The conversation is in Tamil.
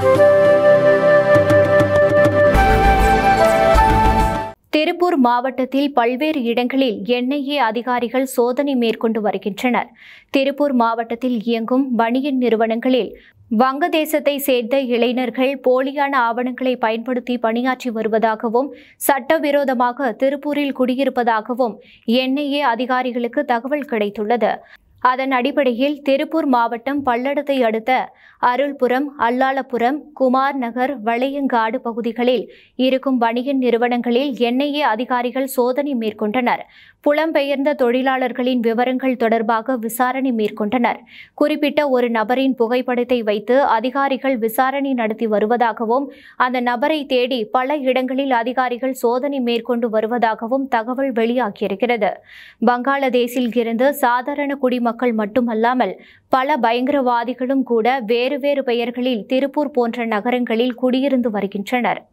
திருப்பூர் மாவட்டத்தில் பல்வேறு இடங்களில் என்ஐஏ அதிகாரிகள் சோதனை மேற்கொண்டு வருகின்றனர் திருப்பூர் மாவட்டத்தில் இயங்கும் பனியன் நிறுவனங்களில் வங்கதேசத்தை சேர்ந்த இளைஞர்கள் போலியான ஆவணங்களை பயன்படுத்தி பணியாற்றி வருவதாகவும் சட்டவிரோதமாக திருப்பூரில் குடியிருப்பதாகவும் என்ஐஏ அதிகாரிகளுக்கு தகவல் கிடைத்துள்ளது அதன் அடிப்படையில் திருப்பூர் மாவட்டம் பல்லடத்தை அடுத்த அருள்புரம் அல்லாளபுரம் குமார் நகர் வளையங்காடு பகுதிகளில் இருக்கும் வணிக நிறுவனங்களில் என்ஐஏ அதிகாரிகள் சோதனை மேற்கொண்டனர் புலம்பெயர்ந்த தொழிலாளர்களின் விவரங்கள் தொடர்பாக விசாரணை மேற்கொண்டனர் குறிப்பிட்ட ஒரு நபரின் புகைப்படத்தை வைத்து அதிகாரிகள் விசாரணை நடத்தி வருவதாகவும் அந்த நபரை தேடி பல இடங்களில் அதிகாரிகள் சோதனை மேற்கொண்டு வருவதாகவும் தகவல் வெளியாகியிருக்கிறது பங்களாதேஷில் இருந்து சாதாரண குடிமக்கள் மட்டுமல்லாமல் பல பயங்கரவாதிகளும் கூட வேறு வேறு பெயர்களில் திருப்பூர் போன்ற நகரங்களில் குடியிருந்து வருகின்றனர்